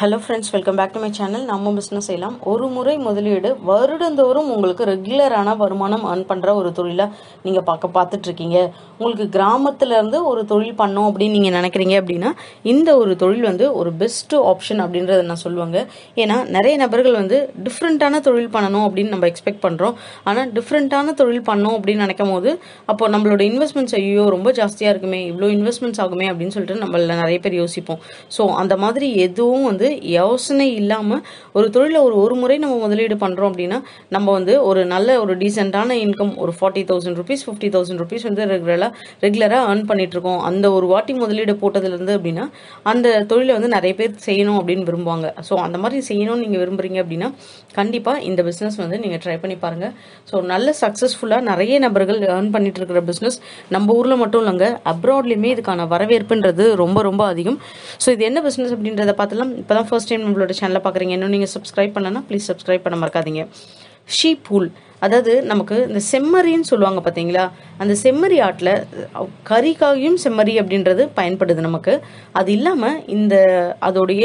hello friends welcome back to my channel நம்ம business செய்யலாம் ஒரு முறை முதலீடு வருடந்தோறும் உங்களுக்கு ரெகுலரான வருமானம் earn பண்ணுற ஒரு தொழிலை நீங்கள் பார்க்க பார்த்துட்ருக்கீங்க உங்களுக்கு கிராமத்துலேருந்து ஒரு தொழில் பண்ணோம் அப்படின்னு நீங்கள் நினைக்கிறீங்க அப்படின்னா இந்த ஒரு தொழில் வந்து ஒரு பெஸ்ட் ஆப்ஷன் அப்படின்றத நான் சொல்லுவாங்க ஏன்னா நிறைய நபர்கள் வந்து டிஃப்ரெண்ட்டான தொழில் பண்ணணும் அப்படின்னு நம்ம எக்ஸ்பெக்ட் பண்ணுறோம் ஆனால் டிஃப்ரெண்ட்டான தொழில் பண்ணோம் அப்படின்னு நினைக்கும் போது அப்போ நம்மளோட இன்வெஸ்ட்மெண்ட்ஸ் ஐயோ ரொம்ப ஜாஸ்தியாக இருக்குமே இவ்வளோ இன்வெஸ்ட்மெண்ட்ஸ் ஆகுமே அப்படின்னு சொல்லிட்டு நம்மள நிறைய பேர் யோசிப்போம் ஸோ அந்த மாதிரி எதுவும் வந்து யோசனை இல்லாமல் ஒரு தொழிலை ஒரு ஒரு முறை நம்ம முதலீடு பண்ணுறோம் அப்படின்னா நம்ம வந்து ஒரு நல்ல ஒரு டீசெண்டான இன்கம் ஒரு forty thousand rupees fifty thousand rupees வந்து ரெகுலராக ரெகுலராக ஏர்ன் பண்ணிட்டு இருக்கோம் அந்த ஒரு வாட்டி முதலீடு போட்டதுலேருந்து அப்படின்னா அந்த தொழிலை வந்து நிறைய பேர் செய்யணும் அப்படின்னு விரும்புவாங்க ஸோ அந்த மாதிரி செய்யணும்னு நீங்கள் விரும்புறீங்க அப்படின்னா கண்டிப்பாக இந்த பிஸ்னஸ் வந்து நீங்கள் ட்ரை பண்ணி பாருங்கள் ஸோ நல்ல சக்ஸஸ்ஃபுல்லாக நிறைய நபர்கள் ஏர்ன் பண்ணிட்டு இருக்கிற பிஸ்னஸ் நம்ம ஊரில் மட்டும் இல்லைங்க அப்ராட்லேயுமே இதுக்கான வரவேற்புன்றது ரொம்ப ரொம்ப அதிகம் ஸோ இது என்ன பிஸ்னஸ் அப்படின்றத பார்த்துலாம் இப்போ தான் ஃபர்ஸ்ட் டைம் நம்மளோட சேனலை பார்க்குறீங்க இன்னும் நீங்கள் சப்ஸ்கிரைப் பண்ணலன்னா ப்ளீஸ் சப்ஸ்கிரைப் பண்ண மறக்காதீங்க ஷீப் ஹூல் அதாவது நமக்கு இந்த செம்மறின்னு சொல்லுவாங்க பார்த்தீங்களா அந்த செம்மறி ஆட்டில் கறிக்காயும் செம்மறி அப்படின்றது பயன்படுது நமக்கு அது இல்லாமல் இந்த அதோடைய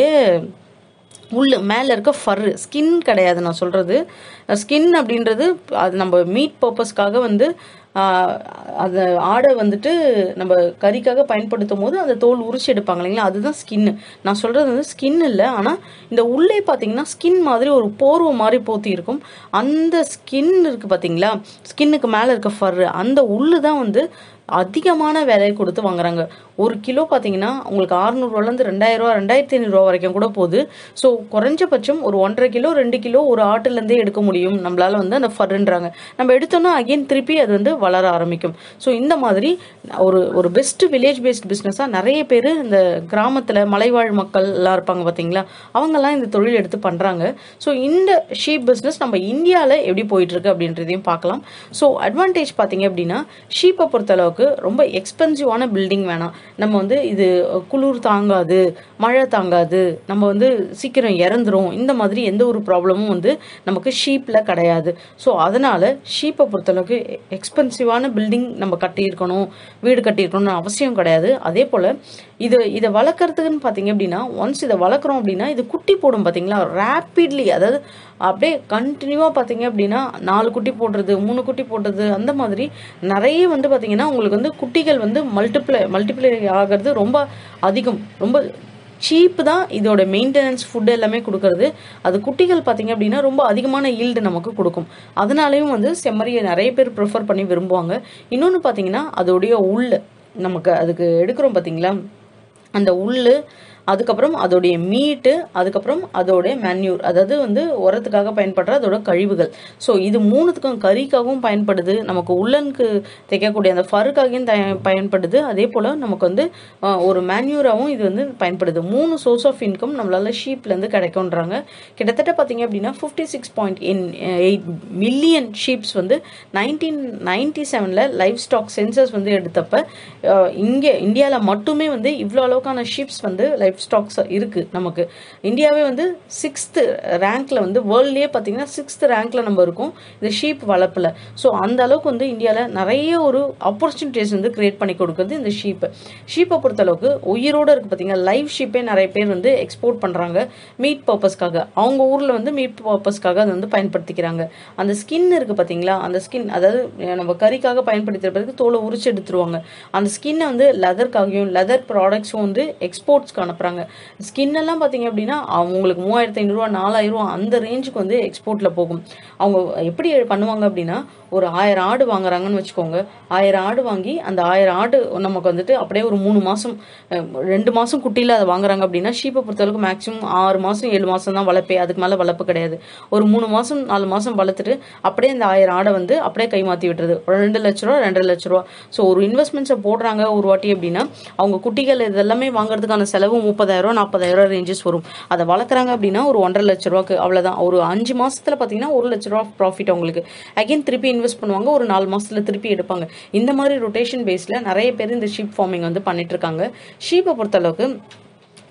உள்ள மேலே இருக்க ஃபர்ரு ஸ்கின் கிடையாது நான் சொல்கிறது ஸ்கின் அப்படின்றது அது நம்ம மீட் பர்பஸ்க்காக வந்து ஆஹ், அந்த ஆடை வந்துட்டு நம்ம கறிக்காக பயன்படுத்தும் போது அந்த தோல் உரிச்சு எடுப்பாங்க இல்லைங்களா அதுதான் ஸ்கின்னு நான் சொல்கிறது வந்து ஸ்கின் இல்லை ஆனால் இந்த உள்ளே பார்த்தீங்கன்னா ஸ்கின் மாதிரி ஒரு போர்வை மாதிரி போத்தி இருக்கும் அந்த ஸ்கின் இருக்குது பார்த்தீங்களா ஸ்கின்னுக்கு மேலே இருக்க ஃபர்ரு அந்த உள்ளு தான் வந்து அதிகமான விலை கொடுத்து வாங்குறாங்க ஒரு கிலோ பார்த்தீங்கன்னா உங்களுக்கு அறுநூறுவாலேருந்து ரெண்டாயிரரூவா ரெண்டாயிரத்தி ஐநூறுரூவா வரைக்கும் கூட போகுது ஸோ குறைஞ்சபட்சம் ஒரு ஒன்றரை கிலோ ரெண்டு கிலோ ஒரு ஆட்டுலேருந்தே எடுக்க முடியும் நம்மளால வந்து அந்த ஃபர்ன்றாங்க நம்ம எடுத்தோம்னா அகைன் திருப்பி அது வந்து வளர ஆரம்பிக்கும் ஸோ இந்த மாதிரி ஒரு ஒரு பெஸ்ட் வில்லேஜ் பேஸ்ட் பிஸ்னஸாக நிறைய பேர் இந்த கிராமத்தில் மலைவாழ் மக்கள் எல்லாம் இருப்பாங்க பார்த்தீங்களா அவங்கெல்லாம் இந்த தொழில் எடுத்து பண்ணுறாங்க ஸோ இந்த ஷீப் பிஸ்னஸ் நம்ம இந்தியாவில் எப்படி போயிட்டுருக்கு அப்படின்றதையும் பார்க்கலாம் ஸோ அட்வான்டேஜ் பார்த்தீங்க அப்படின்னா ஷீப்பை பொறுத்தளவுக்கு ரொம்ப எக்ஸ்பென்சிவான பில்டிங் வேணாம் நம்ம வந்து இது குளிர் தாங்காது மழை தாங்காது நம்ம வந்து சீக்கிரம் இறந்துரும் இந்த மாதிரி எந்த ஒரு ப்ராப்ளமும் வந்து நமக்கு ஷீப்பில் கிடையாது ஸோ அதனால ஷீப்பை பொறுத்தளவுக்கு எக்ஸ்பென்சிவான பில்டிங் நம்ம கட்டியிருக்கணும் வீடு கட்டியிருக்கணும்னு அவசியம் கிடையாது அதே போல் இது இதை வளர்க்குறதுக்குன்னு பார்த்தீங்க அப்படின்னா ஒன்ஸ் இதை வளர்க்குறோம் அப்படின்னா இது குட்டி போடும் பார்த்தீங்களா ரேப்பிட்லி அதாவது அப்படியே கண்டினியூவாக பார்த்தீங்க அப்படின்னா நாலு குட்டி போடுறது மூணு குட்டி போடுறது அந்த மாதிரி நிறைய வந்து பார்த்தீங்கன்னா உங்களுக்கு வந்து குட்டிகள் வந்து மல்டிப்ளை மல்டிப்ளை ஆகிறது ரொம்ப அதிகம் ரொம்ப சீப்பு தான் இதோட மெயின்டெனன்ஸ் ஃபுட் எல்லாமே கொடுக்கறது அது குட்டிகள் பார்த்தீங்க அப்படின்னா ரொம்ப அதிகமான ஈல்டு நமக்கு கொடுக்கும் அதனாலையும் வந்து செம்மறியை நிறைய பேர் ப்ரிஃபர் பண்ணி விரும்புவாங்க இன்னொன்று பார்த்தீங்கன்னா அதோடைய உள் நமக்கு அதுக்கு எடுக்கிறோம் பார்த்தீங்களா அந்த உள்ளு அதுக்கப்புறம் அதோடைய மீட்டு அதுக்கப்புறம் அதோடைய மேன்யூர் அதாவது வந்து உரத்துக்காக பயன்படுற அதோட கழிவுகள் ஸோ இது மூணுத்துக்கும் கறிக்காகவும் பயன்படுது நமக்கு உள்ளனுக்கு தைக்கக்கூடிய அந்த ஃபருக்காகவும் த பயன்படுது அதே போல் நமக்கு வந்து அஹ், ஒரு மேன்யூராகவும் இது வந்து பயன்படுது மூணு சோர்ஸ் ஆஃப் இன்கம் நம்மளால ஷீப்லேருந்து கிடைக்கும்ன்றாங்க கிட்டத்தட்ட பார்த்தீங்க அப்படின்னா fifty six point eight million sheeps வந்து நைன்டீன் நைன்டி செவனில் லைஃப் ஸ்டாக் சென்சஸ் வந்து எடுத்தப்ப அஹ், இங்கே இந்தியாவில் மட்டுமே வந்து இவ்வளோ அளவுக்கான ஷீப்ஸ் வந்து லைஃப் ஸ்டாக்ஸ் இருக்கு நமக்கு இந்தியாவே வந்து சிக்ஸ்த்து ரேங்க்ல வந்து வேர்ல்ட்லேயே பார்த்தீங்கன்னா சிக்ஸ்த் ரேங்க்ல நம்ம இருக்கோம் இந்த ஷீப் வளர்ப்பில் ஸோ அந்த அளவுக்கு வந்து இந்தியாவில் நிறைய ஒரு ஆப்பர்ச்சுனிட்டிஸ் வந்து கிரியேட் பண்ணி கொடுக்குறது இந்த ஷீப்பு ஷீப்பை பொறுத்தளவுக்கு உயிரோடு இருக்கு பார்த்தீங்கன்னா லைவ் ஷீப்பே நிறைய பேர் வந்து எக்ஸ்போர்ட் பண்ணுறாங்க மீட் பர்பஸ்க்காக அவங்க ஊரில் வந்து மீட் பர்பஸ்க்காக அதை வந்து பயன்படுத்திக்கிறாங்க அந்த ஸ்கின் இருக்கு பார்த்தீங்களா அந்த ஸ்கின் அதாவது அஹ், நம்ம கறிக்காக பயன்படுத்துகிற பிறகு தோலை உரிச்சு எடுத்துருவாங்க அந்த ஸ்கின்னை வந்து லெதர்க்காகவும் லெதர் ப்ராடக்ட்ஸும் வந்து எக்ஸ்போர்ட்ஸ்க்கு அனுப்புகிறாங்க ஸ்கின் எல்லாம் பார்த்தீங்க அப்படின்னா அவங்களுக்கு மூவாயிரத்தி ஐநூறுரூவா நாலாயிரம் அந்த ரேஞ்சுக்கு வந்து எக்ஸ்போர்ட்டில் போகும் அவங்க எப்படி பண்ணுவாங்க அப்படின்னா ஒரு ஆயிரம் ஆடு வாங்குறாங்கன்னு வச்சுக்கோங்க ஆயிரம் ஆடு வாங்கி அந்த ஆயிரம் ஆடு நமக்கு வந்துட்டு அப்படியே ஒரு மூணு மாதம் ரெண்டு மாதம் குட்டியில் அதை வாங்குறாங்க அப்படின்னா ஷீப்பை பொறுத்தளவுக்கு மேக்ஸிமம் ஆறு மாதம் ஏழு மாதம் தான் வளர்ப்பே அதுக்கு மேலே வளர்ப்பு கிடையாது ஒரு மூணு மாதம் நாலு மாதம் வளர்த்துட்டு அப்படியே அந்த ஆயிரம் ஆடை வந்து அப்படியே கை மாற்றி விட்டுறது ஒரு ரெண்டு லட்ச ரூபா ரெண்டரை லட்ச ரூபா ஸோ ஒரு இன்வெஸ்ட்மெண்ட்ஸை போடுறாங்க ஒரு வாட்டி அப்படின்னா அவங்க குட்டிகள் இதெல்லாமே வாங்குறதுக்கான செலவு முப்பதாயிரம் நாற்பதாயிரம் ரேஞ்சஸ் வரும் அதை வளர்க்குறாங்க அப்படின்னா ஒரு ஒன்றரை லட்ச ரூபாக்கு அவ்வளோதான் ஒரு அஞ்சு மாசத்துல பார்த்தீங்கன்னா ஒரு லட்ச ரூபா ப்ராஃபிட் அவங்களுக்கு அகைன் திருப்பி இன்வெஸ்ட் பண்ணுவாங்க ஒரு நாலு மாசத்துல திருப்பி எடுப்பாங்க இந்த மாதிரி ரொட்டேஷன் பேஸில் நிறைய பேர் இந்த ஷீப் ஃபார்மிங் வந்து பண்ணிட்டு இருக்காங்க ஷீப்பை பொறுத்தளவுக்கு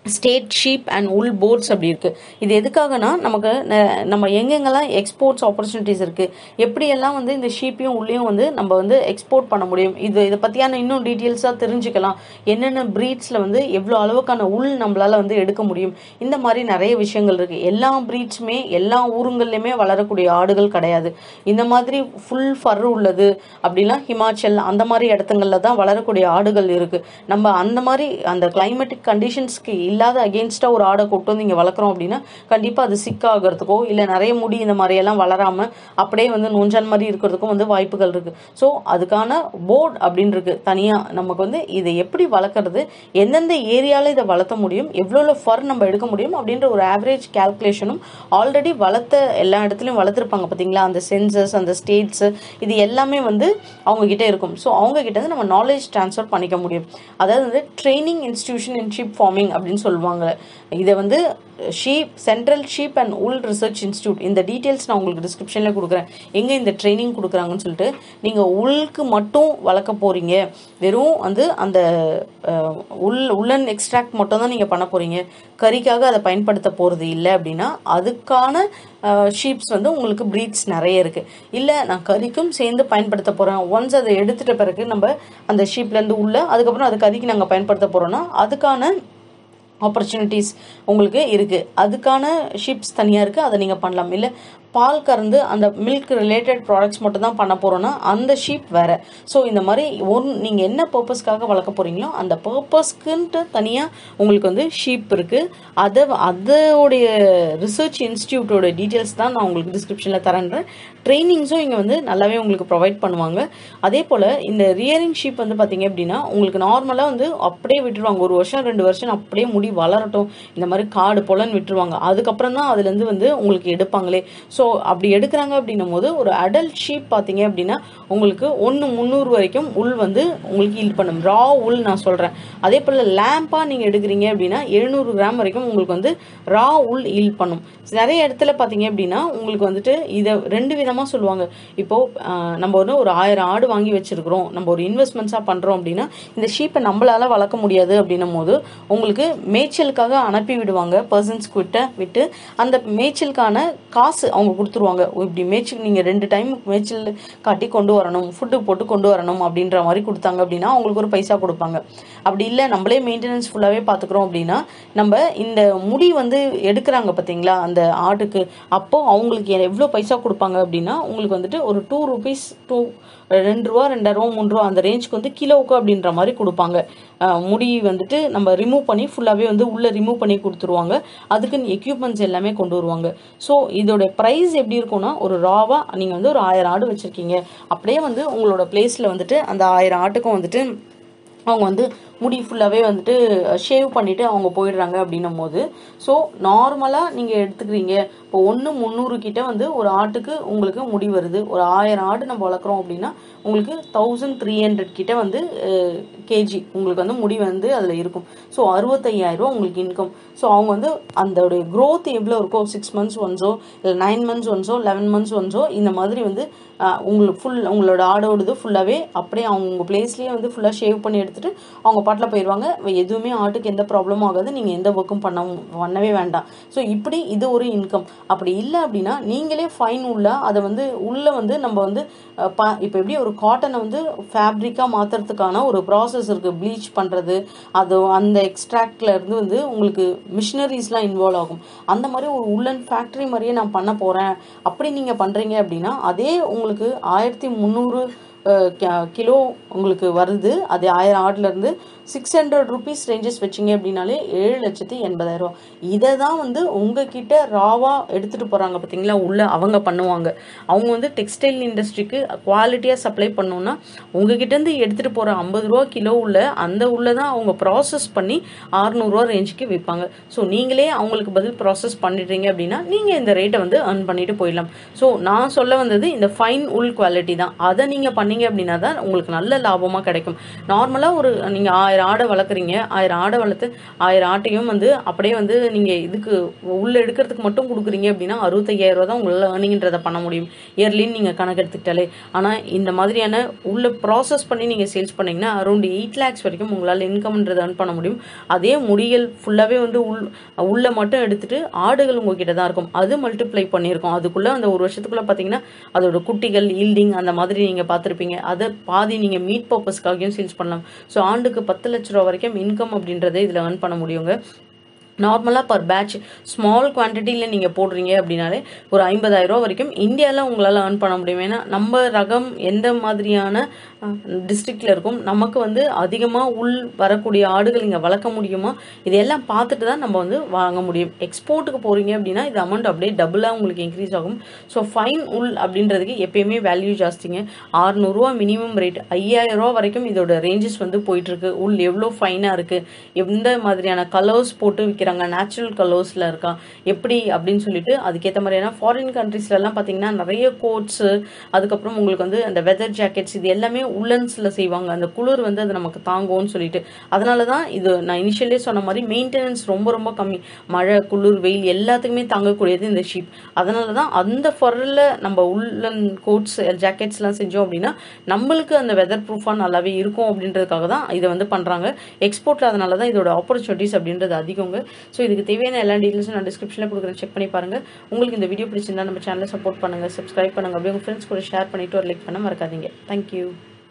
state sheep and wool boards அப்படி இருக்கு இது எதுக்காகனா நமக்கு ந- நம்ம எங்கெங்கெல்லாம் எக்ஸ்போர்ட்ஸ் ஆப்பர்ச்சுனிட்டிஸ் இருக்கு எப்படியெல்லாம் வந்து இந்த ஷீப்பையும் உள்ளேயும் வந்து நம்ம வந்து எக்ஸ்போர்ட் பண்ண முடியும் இது இதை பத்தியான இன்னும் டீட்டெயில்ஸாக தெரிஞ்சுக்கலாம் என்னென்ன ப்ரீட்ஸ்ல வந்து எவ்வளோ அளவுக்கான உள் நம்மளால வந்து எடுக்க முடியும் இந்த மாதிரி நிறைய விஷயங்கள் இருக்கு எல்லா ப்ரீட்ஸுமே எல்லா ஊருங்கள்லையுமே வளரக்கூடிய ஆடுகள் கிடையாது இந்த மாதிரி ஃபுல் ஃபர் உள்ளது அப்படிலாம் ஹிமாச்சல் அந்த மாதிரி இடத்துங்கள்ல தான் வளரக்கூடிய ஆடுகள் இருக்கு நம்ம அந்த மாதிரி அந்த கிளைமேட்டிக் கண்டிஷன்ஸ்க்கு இல்லாத அகேன்ஸ்டா ஒரு ஆடை கொண்டு வந்து இங்க வளர்க்குறோம் அப்படின்னா கண்டிப்பா அது சிக் ஆகிறதுக்கோ இல்ல நிறைய முடி இந்த மாதிரி எல்லாம் வளராம அப்படியே வந்து நொஞ்சான் மாதிரி இருக்கிறதுக்கும் வந்து வாய்ப்புகள் இருக்கு ஸோ அதுக்கான போர்டு அப்படின்னு இருக்கு தனியா நமக்கு வந்து இதை எப்படி வளர்க்குறது எந்தெந்த ஏரியால இதை வளர்த்த முடியும் எவ்வளோ ஃபர் நம்ம எடுக்க முடியும் அப்படின்ற ஒரு ஆவரேஜ் கால்குலேஷனும் ஆல்ரெடி வளர்த்த எல்லா இடத்துலையும் வளர்த்துருப்பாங்க பார்த்தீங்களா அந்த சென்சஸ் அந்த ஸ்டேட்ஸ் இது எல்லாமே வந்து அவங்க கிட்ட இருக்கும் ஸோ அவங்க கிட்ட இருந்து நம்ம நாலேஜ் ட்ரான்ஸ்ஃபர் பண்ணிக்க முடியும் அதாவது வந்து training institution in sheep farming அப்படின்னு சொல்லுவாங்க இதை வந்து sheep central sheep and wool research institute இந்த டீட்டெயில்ஸ் நான் உங்களுக்கு டிஸ்கிரிப்ஷனில் கொடுக்குறேன் எங்கே இந்த ட்ரைனிங் கொடுக்குறாங்கன்னு சொல்லிட்டு நீங்கள் உள்க்கு மட்டும் வளர்க்க போகிறீங்க வெறும் வந்து அந்த அஹ், உள் உள்ளன் எக்ஸ்ட்ராக்ட் மட்டும் தான் நீங்கள் பண்ண போகிறீங்க கறிக்காக அதை பயன்படுத்த போகிறது இல்லை அப்படின்னா அதுக்கான ஷீப்ஸ் வந்து உங்களுக்கு ப்ரீட்ஸ் நிறைய இருக்கு இல்ல நான் கறிக்கும் சேர்ந்து பயன்படுத்த போறேன் ஒன்ஸ் அதை எடுத்துட்ட பிறகு நம்ம அந்த ஷீப்ல இருந்து உள்ள அதுக்கப்புறம் அது கறிக்கு நாங்க பயன்படுத்த போறோம்னா அதுக்கான ஆப்பர்ச்சுனிட்டிஸ் உங்களுக்கு இருக்கு அதுக்கான ஷிப்ஸ் தனியா இருக்கு அதை நீங்க பண்ணலாம் இல்ல பால் கறந்து அந்த மில்க் ரிலேட்டட் ப்ராடக்ட்ஸ் மட்டும் தான் பண்ண போறோம்னா அந்த ஷீப் வேற ஸோ இந்த மாதிரி ஒன் நீங்க என்ன பர்பஸ்க்காக வளர்க்க போறீங்களோ அந்த பர்பஸ்க்குன்ட்டு தனியா உங்களுக்கு வந்து ஷீப் இருக்கு அதை அதோடைய ரிசர்ச் இன்ஸ்டியூட்டோட டீட்டெயில்ஸ் தான் நான் உங்களுக்கு டிஸ்கிரிப்ஷன்ல தரேன்றேன் ட்ரைனிங்ஸும் இங்க வந்து நல்லாவே உங்களுக்கு ப்ரொவைட் பண்ணுவாங்க அதே போல இந்த ரியரிங் ஷீப் வந்து பாத்தீங்க அப்படின்னா உங்களுக்கு நார்மலா வந்து அப்படியே விட்டுருவாங்க ஒரு வருஷம் ரெண்டு வருஷம் அப்படியே முடி வளரட்டும் இந்த மாதிரி காடு போலன்னு விட்டுருவாங்க அதுக்கப்புறம் தான் அதுல இருந்து வந்து உங்களுக்கு எடுப்பாங்களே ஸோ அப்படி எடுக்கிறாங்க அப்படின்னும் போது ஒரு அடல்ட் ஷீப் பாத்தீங்க அப்படின்னா உங்களுக்கு ஒன்று முந்நூறு வரைக்கும் உள் வந்து உங்களுக்கு ஈல்ட் பண்ணும் ரா உள் நான் சொல்றேன் அதே போல லேம்பா நீங்க எடுக்கிறீங்க அப்படின்னா எழுநூறு கிராம் வரைக்கும் உங்களுக்கு வந்து ரா உள் ஈல்ட் பண்ணும் நிறைய இடத்துல பாத்தீங்க அப்படின்னா உங்களுக்கு வந்துட்டு இதை ரெண்டு விதமா சொல்லுவாங்க இப்போ ஆஹ், நம்ம வந்து ஒரு ஆயிரம் ஆடு வாங்கி வச்சிருக்கிறோம் நம்ம ஒரு இன்வெஸ்ட்மெண்ட்ஸா பண்றோம் அப்படின்னா இந்த ஷீப்பை நம்மளால வளர்க்க முடியாது அப்படின்னும் போது உங்களுக்கு மேய்ச்சலுக்காக அனுப்பி விடுவாங்க பர்சன்ஸ் கிட்ட விட்டு அந்த மேய்ச்சலுக்கான காசு அவங்க கொடுத்துருவாங்க ஓ, இப்படி மேய்ச்சல் நீங்க ரெண்டு டைம் மேய்ச்சல் காட்டி கொண்டு வரணும் ஃபுட்டு போட்டு கொண்டு வரணும் அப்படின்ற மாதிரி கொடுத்தாங்க அப்படின்னா அவங்களுக்கு ஒரு பைசா கொடுப்பாங்க அப்படி இல்லை நம்மளே மெயின்டெனன்ஸ் ஃபுல்லாவே பாத்துக்கிறோம் அப்படின்னா நம்ம இந்த முடி வந்து எடுக்கிறாங்க பாத்தீங்களா அந்த ஆட்டுக்கு அப்போ அவங்களுக்கு எவ்வளவு பைசா கொடுப்பாங்க அப்படின்னா உங்களுக்கு வந்துட்டு ஒரு டூ ருபீஸ் டூ ரெண்டு ரூபா ரெண்டாயிரம் மூணு ரூபா அந்த ரேஞ்சுக்கு வந்து கிலோவுக்கு அப்படின்ற மாதிரி கொடுப்பாங்க அஹ் முடி வந்துட்டு நம்ம ரிமூவ் பண்ணி ஃபுல்லாகவே வந்து உள்ள ரிமூவ் பண்ணி கொடுத்துருவாங்க அதுக்குன்னு எக்யூப்மெண்ட்ஸ் எல்லாமே கொண்டு வருவாங்க ஸோ இதோட ப்ரைஸ் எப்படி இருக்கும்னா ஒரு ராவா நீங்கள் வந்து ஒரு ஆயிரம் ஆடு வச்சிருக்கீங்க அப்படியே வந்து உங்களோட பிளேஸில் வந்துட்டு அந்த ஆயிரம் ஆட்டுக்கும் வந்துட்டு அவங்க வந்து முடி ஃபுல்லாகவே வந்துட்டு ஷேவ் பண்ணிட்டு அவங்க போயிடுறாங்க அப்படின்னும் போது ஸோ நார்மலாக நீங்கள் எடுத்துக்கிறீங்க இப்போ ஒன்று முந்நூறு கிட்ட வந்து ஒரு ஆட்டுக்கு உங்களுக்கு முடி வருது ஒரு ஆயிரம் ஆடு நம்ம வளர்க்குறோம் அப்படின்னா உங்களுக்கு தௌசண்ட் த்ரீ ஹண்ட்ரட் கிட்ட வந்து கேஜி உங்களுக்கு வந்து முடி வந்து அதில் இருக்கும் ஸோ அறுபத்தையாயிரம் ரூபா உங்களுக்கு இன்கம் ஸோ அவங்க வந்து அதோடைய growth எவ்வளோ இருக்கோ சிக்ஸ் மந்த்ஸ் ஒன்ஸோ இல்லை நைன் மந்த்ஸ் ஒன்ஸோ லெவன் மந்த்ஸ் ஒன்ஸோ இந்த மாதிரி வந்து அஹ், உங்களுக்கு ஃபுல் உங்களோட ஆடோடது ஃபுல்லாகவே அப்படியே அவங்க உங்கள் பிளேஸ்லேயே வந்து ஃபுல்லாக ஷேவ் பண்ணி எடுத்துட்டு அவங்க பாட்டில் போயிடுவாங்க எதுவுமே ஆட்டுக்கு எந்த ப்ராப்ளமும் ஆகாது நீங்கள் எந்த ஒர்க்கும் பண்ண பண்ணவே வேண்டாம் ஸோ இப்படி இது ஒரு இன்கம் அப்படி இல்லை அப்படின்னா நீங்களே ஃபைன் உள்ள அதை வந்து உள்ள வந்து நம்ம வந்து அஹ், ப- இப்போ எப்படி ஒரு காட்டனை வந்து ஃபேப்ரிக்காக மாற்றுறதுக்கான ஒரு ப்ராசஸ் இருக்கு ப்ளீச் பண்ணுறது அது அந்த எக்ஸ்ட்ராக்ட்ல இருந்து வந்து உங்களுக்கு மிஷினரிஸ்லாம் இன்வால்வ் ஆகும் அந்த மாதிரி ஒரு உள்ளன் ஃபேக்டரி மாதிரியே நான் பண்ண போறேன் அப்படி நீங்க பண்றீங்க அப்படின்னா அதே உங்களுக்கு ஆயிரத்தி முந்நூறு கிலோ உங்களுக்கு வருது அது ஆயிரம் ஆட்ல இருந்து சிக்ஸ் ஹண்ட்ரட் ருபீஸ் ரேஞ்சஸ் வச்சீங்க அப்படின்னாலே ஏழு லட்சத்தி எண்பதாயிரம் ரூபா இதை தான் வந்து உங்ககிட்ட ராவா எடுத்துட்டு போறாங்க பாத்தீங்களா உள்ள அவங்க பண்ணுவாங்க அவங்க வந்து டெக்ஸ்டைல் இண்டஸ்ட்ரிக்கு குவாலிட்டியா சப்ளை பண்ணோம்னா உங்ககிட்ட இருந்து எடுத்துட்டு போற ஐம்பது ரூபா கிலோ உள்ள அந்த உள்ள தான் அவங்க ப்ராசஸ் பண்ணி 600 ரூபா ரேஞ்சுக்கு விற்பாங்க ஸோ நீங்களே அவங்களுக்கு பதில் ப்ராசஸ் பண்ணிடுறீங்க அப்படின்னா நீங்க இந்த ரேட்டை வந்து earn பண்ணிட்டு போயிடலாம் ஸோ நான் சொல்ல வந்தது இந்த ஃபைன் உள் குவாலிட்டி தான் அதை நீங்க பண்ணீங்க அப்படின்னா தான் உங்களுக்கு நல்ல லாபமா கிடைக்கும் நார்மலா ஒரு நீங்க ஆயிரம் ஆயிரம் ஆடை வளர்க்குறீங்க ஆயிரம் ஆடை வளர்த்து ஆயிரம் ஆட்டையும் வந்து அப்படியே வந்து நீங்கள் இதுக்கு உள்ளே எடுக்கிறதுக்கு மட்டும் கொடுக்குறீங்க அப்படின்னா அறுபத்தையாயிரம் ரூபா தான் உங்களால் ஏர்னிங்ன்றதை பண்ண முடியும் இயர்லின்னு நீங்கள் கணக்கு எடுத்துக்கிட்டாலே ஆனால் இந்த மாதிரியான உள்ள ப்ராசஸ் பண்ணி நீங்கள் சேல்ஸ் பண்ணீங்கன்னா அரௌண்ட் எயிட் லேக்ஸ் வரைக்கும் உங்களால் இன்கம்ன்றதை earn பண்ண முடியும் அதே முடிகள் ஃபுல்லாகவே வந்து உள் உள்ள மட்டும் எடுத்துட்டு ஆடுகள் உங்ககிட்ட தான் இருக்கும் அது மல்டிப்ளை பண்ணியிருக்கோம் அதுக்குள்ளே அந்த ஒரு வருஷத்துக்குள்ளே பார்த்தீங்கன்னா அதோட குட்டிகள் ஈல்டிங் அந்த மாதிரி நீங்கள் பார்த்துருப்பீங்க அதை பாதி நீங்கள் மீட் பர்பஸ்க்காகவும் சேல்ஸ் பண்ணலாம் ஸோ ஆண்டுக்கு பத்து லட்ச ரூபா வரைக்கும் இன்கம் அப்படின்றத இதில் earn பண்ண முடியுங்க நார்மலாக பர் பேட்ச் ஸ்மால் குவான்டிட்டியில் நீங்கள் போடுறீங்க அப்படின்னாலே ஒரு ஐம்பதாயிரம் ரூபா வரைக்கும் இந்தியாவில் உங்களால் earn பண்ண முடியும் ஏன்னா நம்ம ரகம் எந்த மாதிரியான டிஸ்ட்ரிக்டில் இருக்கும் நமக்கு வந்து அதிகமாக உள் வரக்கூடிய ஆடுகள் இங்கே வளர்க்க முடியுமா இதெல்லாம் பார்த்துட்டு தான் நம்ம வந்து வாங்க முடியும் எக்ஸ்போர்ட்டுக்கு போகிறீங்க அப்படின்னா இது அமௌண்ட் அப்படியே டபுளாக உங்களுக்கு இன்க்ரீஸ் ஆகும் ஸோ ஃபைன் உள் அப்படின்றதுக்கு எப்பயுமே வேல்யூ ஜாஸ்திங்க ஆறுநூறுவா மினிமம் ரேட் ஐயாயிரம் ரூபா வரைக்கும் இதோட ரேஞ்சஸ் வந்து போயிட்டுருக்கு உள் எவ்வளோ ஃபைனாக இருக்குது எந்த மாதிரியான கலர்ஸ் போட்டு விற்கிறாங்க நேச்சுரல் கலர்ஸில் இருக்கா எப்படி அப்படின்னு சொல்லிட்டு அதுக்கேற்ற மாதிரியான ஃபாரின் கண்ட்ரீஸ்லலாம் பார்த்தீங்கன்னா நிறைய கோட்ஸு அதுக்கப்புறம் உங்களுக்கு வந்து அந்த வெதர் ஜாக்கெட்ஸ் இது எல்லாமே உள்ளன்ஸில் செய்வாங்க அந்த குளிர் வந்து அது நமக்கு தாங்கும்னு சொல்லிட்டு அதனால தான் இது நான் இனிஷியலே சொன்ன மாதிரி மெயின்டெனன்ஸ் ரொம்ப ரொம்ப கம்மி மழை குளிர் வெயில் எல்லாத்துக்குமே தாங்கக்கூடியது இந்த ஷீப் அதனால தான் அந்த ஃபரில் நம்ம உள்ளன் கோட்ஸ் ஜாக்கெட்ஸ்லாம் செஞ்சோம் அப்படின்னா நம்மளுக்கு அந்த வெதர் ப்ரூஃபாக நல்லாவே இருக்கும் அப்படின்றதுக்காக தான் இதை வந்து பண்ணுறாங்க எக்ஸ்போர்ட்டில் அதனால தான் இதோட ஆப்பர்ச்சுனிட்டிஸ் அப்படின்றது அதிகங்க ஸோ இதுக்கு தேவையான எல்லா டீட்டெயில்ஸும் நான் டிஸ்கிரிப்ஷனில் கொடுக்குறேன் செக் பண்ணி பாருங்கள் உங்களுக்கு இந்த வீடியோ பிடிச்சிருந்தா நம்ம சேனலை சப்போர்ட் பண்ணுங்கள் சப்ஸ்கிரைப் பண்ணுங்கள் அப்படியே உங்கள் ஃப்ரெண்ட்ஸ் கூட ஷேர் பண்ணிவிட்டு ஒரு லைக் பண்ண மறக்காதீங்க தேங்க்யூ